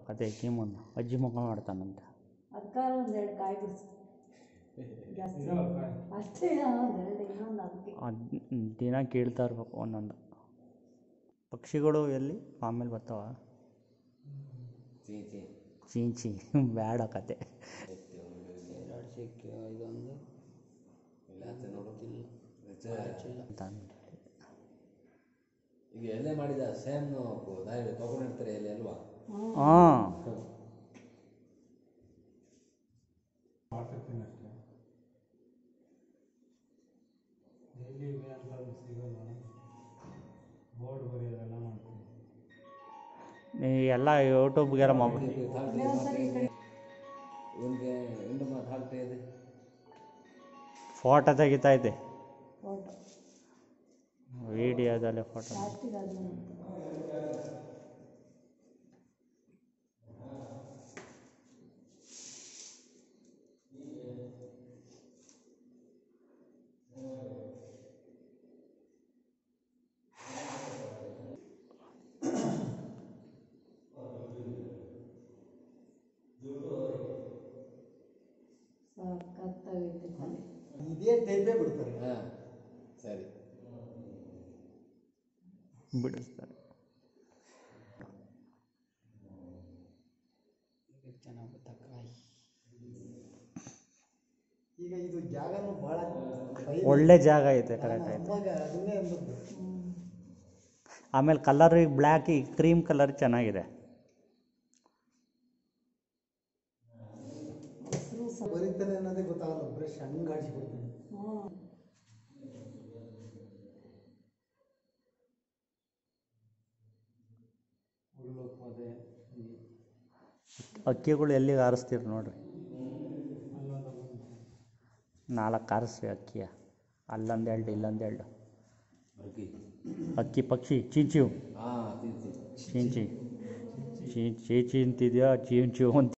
ಕತೆ ಕೀಮನ್ನು ಅಜ್ಜಿ ಮುಖ ಮಾಡ್ತಾನಂತೆ ಅದಕ್ಕಾರ ಒಂದೆರಡು ಕಾಯಿ ಬಿಡಿಸಿ ಜಾಸ್ತಿ ಅಷ್ಟೇ ಒಂದೆರಡು ಇನ್ನೊಂದು ಅದಕ್ಕೆ ಅದು ದಿನ ಕೇಳ್ತಾ ಇರ್ಬೇಕು ಒಂದೊಂದು ಪಕ್ಷಿಗಳು ಎಲ್ಲಿ ಆಮೇಲೆ ಬರ್ತಾವ ಚೀ ಚೀ ಚೀಂಚಿ ಬೇಡ ಕತೆ ಎರಡು ಸಿಕ್ಕಿ ಇದೊಂದು ಇಲ್ಲ ಆಚೆ ನೋಡು ಅಂತ ಅಂದ್ಬಿಟ್ಟು. ಈಗ ಎಲೆ ಮಾಡಿದ ಸೇಮ್ ದಾರಿ ತಗೊಂಡಿರ್ತಾರೆ ಎಲೆ ಅಲ್ವಾ ಹಾಂ ಮಾಡ್ತಿರ್ತೀನಿ ಅಷ್ಟೇ ಡೈಲಿ ಅಂತದ್ದು ಸಿಗಲ್ಲ ಬೋರ್ಡ್ ಬರೆಯೋದೆಲ್ಲ ಮಾಡ್ತೀನಿ ನೀ ಎಲ್ಲ ಯೂಟ್ಯೂಬ್ಗೆಲ್ಲ ಮೊಬೈಲ್ ಇವನಿಗೆ ಇಂಡು ಮಾತು ಹಾಕ್ತಾ ಇದೆ ಫೋಟೋ ತೆಗಿತಾ ಇದ್ದೆ ಫೋಟೋ ವಿಡಿಯೋದಲ್ಲೇ ಫೋಟೋ ಲಾಸ್ಟಿಗೆ ಅದನ್ನು ಸಖತ್ತಾಗೈತೆ ತಲೆ ಇದೇ ಟೈಪೇ ಬಿಡ್ತಾರೆ ಹಾಂ ಸರಿ ಬಿಡಿಸ್ತಾರೆ ಚೆನ್ನಾಗಿ ಗೊತ್ತಾಕಾಯಿ ಈಗ ಇದು ಜಾಗನೂ ಭಾಳ ಒಳ್ಳೆ ಜಾಗ ಐತೆ ಕರೆಕ್ಟ್ ಐತೆ ಅವಾಗ ಅದನ್ನೇ ಅಂದದ್ದು ಆಮೇಲೆ ಕಲರ್ ಈಗ ಬ್ಲ್ಯಾಕ್ ಈಗ ಕ್ರೀಮ್ ಕಲರ್ ಚೆನ್ನಾಗಿದೆ ಹೆಸರು ಸ ಬರೀತಾನೆ ಅನ್ನೋದೇ ಗೊತ್ತಾಗಲ್ಲ ಬ್ರಷ್ ಹಂಗೆ ಆಡಿಸ್ಬಿಡ್ತಾನೆ ಹ್ಞೂ ಹುಲ್ಲು ಪೊದೆ ಅಕ್ಕಿಗಳು ಎಲ್ಲಿಗೆ ಹಾರಿಸ್ತೀರಿ ನೋಡ್ರಿ ಅಲ್ಲೊಂದು ನಾಲ್ಕು ಹಾರಿಸ್ರಿ ಅಕ್ಕಿಯ ಅಲ್ಲೊಂದು ಎರಡು ಇಲ್ಲೊಂದು ಎರಡು ಅಕ್ಕಿ ಅಕ್ಕಿ ಪಕ್ಷಿ ಚೀಂಚಿವು ಹಾಂ ತಿಂತಿ ಚೀಂಚಿ ಚೀ ಚೀಚಿ ಅಂತಿದ್ಯಾ ಚೀಂಚು ಅಂತ